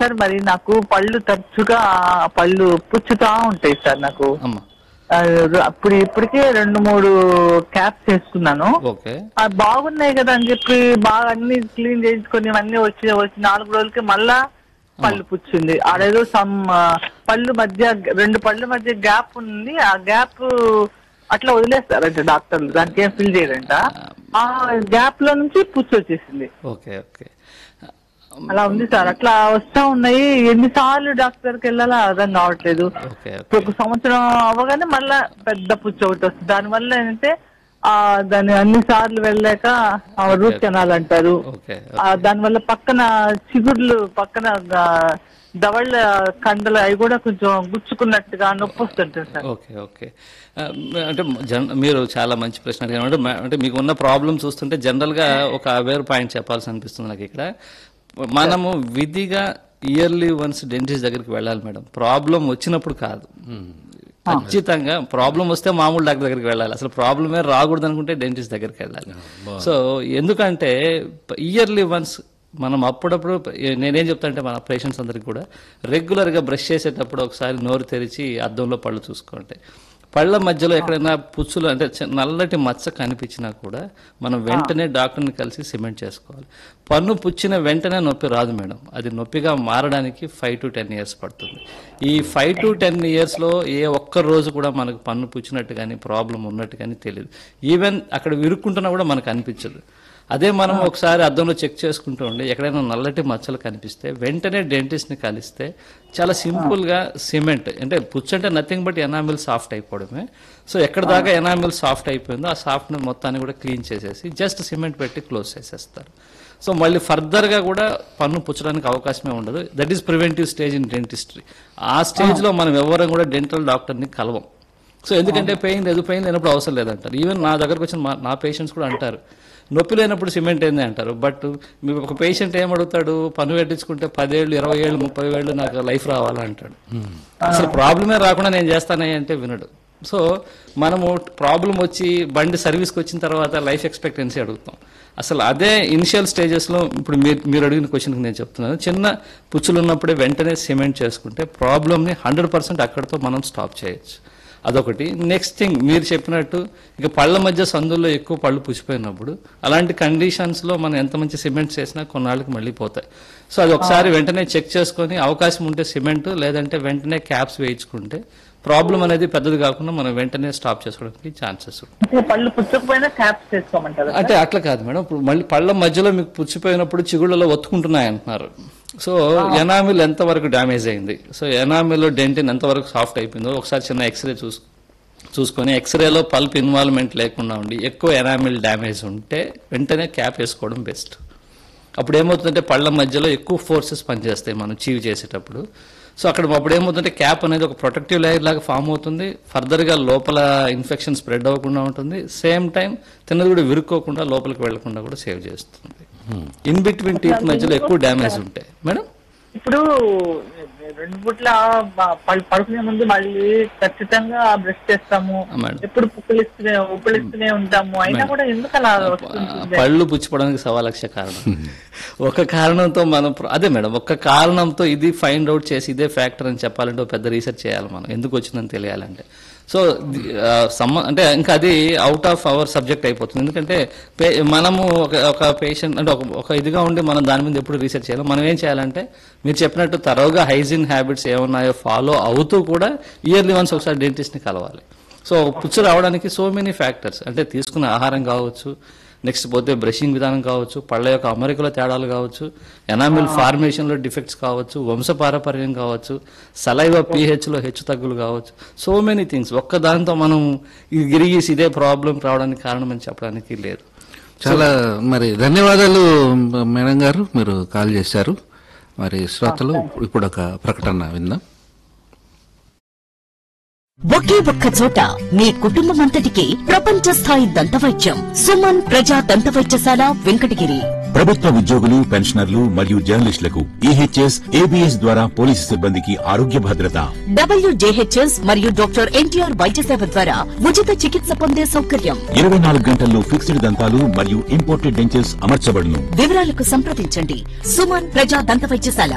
Sir మరి నాకు పళ్ళు తరచుగా పళ్ళు పుచ్చుతా ఉంటాయి సార్ నాకు అమ్మా ఆ, అప్పుడు ఇప్పటికే రెండు మూడు క్యాప్స్ వేసుకున్నాను ఓకే ఆ బాగున్నాయి కదా అని చెప్పి బాగా అన్ని క్లీన్ చేయించుకొని అన్ని వచ్చి వచ్చి నాలుగు రోజులకి మళ్ళా పళ్ళు పుచ్చింది ఆడేదో సమ్ ఆ, పళ్ళు మధ్య రెండు పళ్ళు మధ్య గ్యాప్ ఉంది ఆ గ్యాప్ అట్లా వదిలేస్తారంట డాక్టర్లు దానికి ఏం ఫిల్ చేయరంట ఆ గ్యాప్ లో నుంచి పుచ్చు వచ్చేసింది ఓకే ఓకే అలా ఉంది సార్ అట్లా వస్తా ఉన్నాయి ఎన్నిసార్లు డాక్టర్ కి వెళ్ళాలా అర్థం కావట్లేదు ఓకే ఇప్పుడు ఒక సంవత్సరం అవ్వగానే మళ్ళా పెద్ద పుచ్చు ఒకటి వస్తుంది దాని వల్ల ఏంటంటే ఆ దాన్ని అన్ని సార్లు వెళ్ళాక రూట్ కెనాల్ అంటారు ఓకే ఆ దాని వల్ల పక్కన చిగుర్లు పక్కన ఆ, దవళ్ళ కండలు అవి కూడా కొంచెం గుచ్చుకున్నట్టుగా నొప్పి వస్తుంటుంది సార్ ఓకే ఓకే ఆ, అంటే జన్ మీరు చాలా మంచి ప్రశ్న అడిగారు అంటే మ- అంటే మీకు ఉన్న ప్రాబ్లం చూస్తుంటే జనరల్గా ఒక అవేర్ పాయింట్ చెప్పాల్సి అనిపిస్తుంది నాకు ఇక్కడ మనము విధిగా ఇయర్లీ వన్స్ డెంటిస్ట్ దగ్గరికి వెళ్ళాలి మేడం ప్రాబ్లం వచ్చినప్పుడు కాదు ఖచ్చితంగా ప్రాబ్లం వస్తే మామూలు డాక్టర్ దగ్గరికి వెళ్ళాలి అసలు ప్రాబ్లమే రాకూడదు అనుకుంటే డెంటిస్ట్ దగ్గరికి వెళ్ళాలి సో ఎందుకంటే ఇయర్లీ వన్స్ మనం అప్పుడప్పుడు నేనేం చెప్తా అంటే మన పేషెంట్స్ అందరికి కూడా రెగ్యులర్గా బ్రష్ చేసేటప్పుడు ఒకసారి నోరు తెరిచి అద్దంలో పళ్ళు చూసుకోండి పళ్ళ మధ్యలో ఎక్కడైనా పుచ్చులు అంటే చి- నల్లటి మచ్చ కనిపించినా కూడా మనం వెంటనే డాక్టర్ని కలిసి సిమెంట్ చేసుకోవాలి పన్ను పుచ్చిన వెంటనే నొప్పి రాదు మేడం అది నొప్పిగా మారడానికి ఫైవ్ టు టెన్ ఇయర్స్ పడుతుంది ఈ ఫైవ్ టు టెన్ ఇయర్స్లో ఏ ఒక్క రోజు కూడా మనకు పన్ను పుచ్చినట్టు కానీ ప్రాబ్లం ఉన్నట్టు కానీ తెలియదు ఈవెన్ అక్కడ విరుక్కుంటున్నా కూడా మనకు అనిపించదు అదే మనం ఒకసారి అద్దంలో చెక్ చేసుకుంటూ ఉండి ఎక్కడైనా నల్లటి మచ్చలు కనిపిస్తే వెంటనే డెంటిస్ట్ని కలిస్తే చాలా సింపుల్గా సిమెంట్ అంటే పుచ్చు అంటే నథింగ్ బట్ ఎనామిల్ సాఫ్ట్ అయిపోవడమే సో ఎక్కడ దాకా ఎనామిల్ సాఫ్ట్ అయిపోయిందో ఆ సాఫ్ట్నెస్ మొత్తాన్ని కూడా క్లీన్ చేసేసి జస్ట్ సిమెంట్ పెట్టి క్లోజ్ చేసేస్తారు సో మళ్ళీ ఫర్దర్గా కూడా పన్ను పుచ్చడానికి అవకాశమే ఉండదు that is preventive stage in dentistry ఆ స్టేజ్లో మనం ఎవరం కూడా డెంటల్ డాక్టర్ని కలవం సో ఎందుకంటే పెయిన్ లేదు పెయిన్ లేనప్పుడు అవసరం లేదంటారు ఈవెన్ నా దగ్గరకు వచ్చిన మా- నా పేషెంట్స్ కూడా అంటారు నొప్పి లేనప్పుడు సిమెంట్ ఏంది అంటారు బట్ మీరు ఒక పేషెంట్ ఏం అడుగుతాడు పన్ను పెట్టించుకుంటే పదేళ్ళు ఇరవై ఏళ్ళు ముప్పై ఏళ్ళు నాకు లైఫ్ రావాలా అంటాడు అసలు ప్రాబ్లమే రాకుండా నేను చేస్తానే అంటే వినడు సో మనము ప్రాబ్లం వచ్చి బండి సర్వీస్కి వచ్చిన తర్వాత లైఫ్ ఎక్స్పెక్టెన్సీ అడుగుతాం అసలు అదే ఇనిషియల్ స్టేజెస్లో ఇప్పుడు మీరు మీరు అడిగిన క్వశ్చన్కి నేను చెప్తున్నాను చిన్న పుచ్చులు ఉన్నప్పుడే వెంటనే సిమెంట్ చేసుకుంటే ప్రాబ్లమ్ని హండ్రెడ్ పర్సెంట్ అక్కడితో మనం స్టాప్ చేయొచ్చు అదొకటి నెక్స్ట్ థింగ్ మీరు చెప్పినట్టు ఇక పళ్ళ మధ్య సందుల్లో ఎక్కువ పళ్ళు పుచ్చిపోయినప్పుడు అలాంటి కండిషన్స్లో మనం ఎంత మంచి సిమెంట్ చేసినా కొన్నాళ్ళకి మళ్ళీ పోతాయి సో అది ఒకసారి వెంటనే చెక్ చేసుకొని అవకాశం ఉంటే సిమెంట్ లేదంటే వెంటనే క్యాప్స్ వేయించుకుంటే ప్రాబ్లం అనేది పెద్దది కాకుండా మనం వెంటనే స్టాప్ చేసుకోవడానికి ఛాన్సెస్ ఉంటాయి అంటే పళ్ళు పుచ్చకపోయినా క్యాప్స్ చేసుకోమంటారు అంటే అట్లా కాదు మేడం ఇప్పుడు మళ్ళీ పళ్ళ మధ్యలో మీకు పుచ్చిపోయినప్పుడు చిగుళ్ళలో ఒత్తుకుంటున్నాయి అంటున్నారు సో ఎనామిల్ ఎంతవరకు డ్యామేజ్ అయింది సో ఎనామిల్ డెంటిన్ ఎంతవరకు సాఫ్ట్ అయిపోయిందో ఒకసారి చిన్న ఎక్స్రే చూసు చూసుకొని ఎక్స్రేలో పల్ప్ ఇన్వాల్వ్మెంట్ లేకుండా ఉండి ఎక్కువ ఎనామిల్ డ్యామేజ్ ఉంటే వెంటనే క్యాప్ వేసుకోవడం బెస్ట్ అప్పుడు ఏమవుతుందంటే పళ్ళ మధ్యలో ఎక్కువ ఫోర్సెస్ పనిచేస్తాయి మనం చీవ్ చేసేటప్పుడు సో అక్కడ అప్పుడు ఏమవుతుందంటే క్యాప్ అనేది ఒక ప్రొటెక్టివ్ లేయర్ లాగా ఫామ్ అవుతుంది ఫర్దర్గా లోపల ఇన్ఫెక్షన్ స్ప్రెడ్ అవ్వకుండా ఉంటుంది సేమ్ టైం తిన్నది కూడా విరుక్కోకుండా లోపలికి వెళ్లకుండా కూడా సేవ్ చేస్తుంది ఇన్ బిట్వీన్ టీత్ మధ్యలో ఎక్కువ డ్యామేజ్ ఉంటాయి మేడం ఇప్పుడు రెండు పూట్ల బ- పడు- పడుకునే ముందు మళ్ళీ ఖచ్చితంగా బ్రష్ చేస్తాము ఆ, మేడం. ఎప్పుడు పుక్కులిస్తూనే ఉప్పులిస్తూనే ఉంటాము అయినా కూడా ఎందుకు అలా వస్తుంది పళ్ళు పుచ్చిపోవడానికి సవా లక్ష కారణం ఒక కారణంతో మనం ప్ర- అదే మేడం ఒక కారణంతో ఇది ఫైండ్ అవుట్ చేసి ఇదే ఫ్యాక్టర్ అని చెప్పాలంటే ఒక పెద్ద రీసెర్చ్ చేయాలి మనం ఎందుకు వచ్చిందని తెలియాలంటే సో ది- ఆ, సమ్మ అంటే ఇంకా అది అవుట్ ఆఫ్ అవర్ సబ్జెక్ట్ అయిపోతుంది ఎందుకంటే పే- మనము ఒక ఒక పేషెంట్ అంటే ఒక ఒక ఇదిగా ఉండి మనం దాని మీద ఎప్పుడు రీసెర్చ్ చేయాలి మనం ఏం చేయాలంటే మీరు చెప్పినట్టు తరోగా హైజీన్ హ్యాబిట్స్ ఏమున్నాయో ఫాలో అవుతూ కూడా ఇయర్లీ వన్స్ ఒకసారి డెంటిస్ట్ని కలవాలి సో పుచ్చు రావడానికి సో మెనీ ఫ్యాక్టర్స్ అంటే తీసుకున్న ఆహారం కావచ్చు నెక్స్ట్ పోతే బ్రషింగ్ విధానం కావచ్చు పళ్ళ యొక్క అమరికలో తేడాలు కావచ్చు ఎనామిల్ ఫార్మేషన్లో డిఫెక్ట్స్ కావచ్చు వంశపారపర్యం కావచ్చు సలైవ పీహెచ్లో హెచ్చు తగ్గులు కావచ్చు సో మెనీ థింగ్స్ ఒక్క దాంతో మనం ఇది గిరిగీసి ఇదే ప్రాబ్లం రావడానికి కారణం అని చెప్పడానికి లేదు చాలా మరి ధన్యవాదాలు మేడం గారు మీరు కాల్ చేశారు మరి శ్రోతలు ఇప్పుడు ఒక ప్రకటన విందాం ఒకే ఒక్క చోట మీ కుటుంబం అంతటికి ప్రపంచ స్థాయి దంతవైద్యం సుమన్ ప్రజా దంతవైద్యశాల వెంకటగిరి ప్రభుత్వ ఉద్యోగులు పెన్షనర్లు మరియు జర్నలిస్టులకు ఈహెచ్ఎస్ ఏబిఎస్ ద్వారా పోలీసు సిబ్బందికి ఆరోగ్య భద్రత డబ్ల్యూజేహెచ్ఎస్ మరియు డాక్టర్ ఎన్టీఆర్ వైద్య సేవ ద్వారా ఉచిత చికిత్స పొందే సౌకర్యం ఇరవై నాలుగు గంటల్లో ఫిక్స్డ్ దంతాలు మరియు ఇంపోర్టెడ్ డెంచర్స్ అమర్చబడును వివరాలకు సంప్రదించండి సుమన్ ప్రజా దంతవైద్యశాల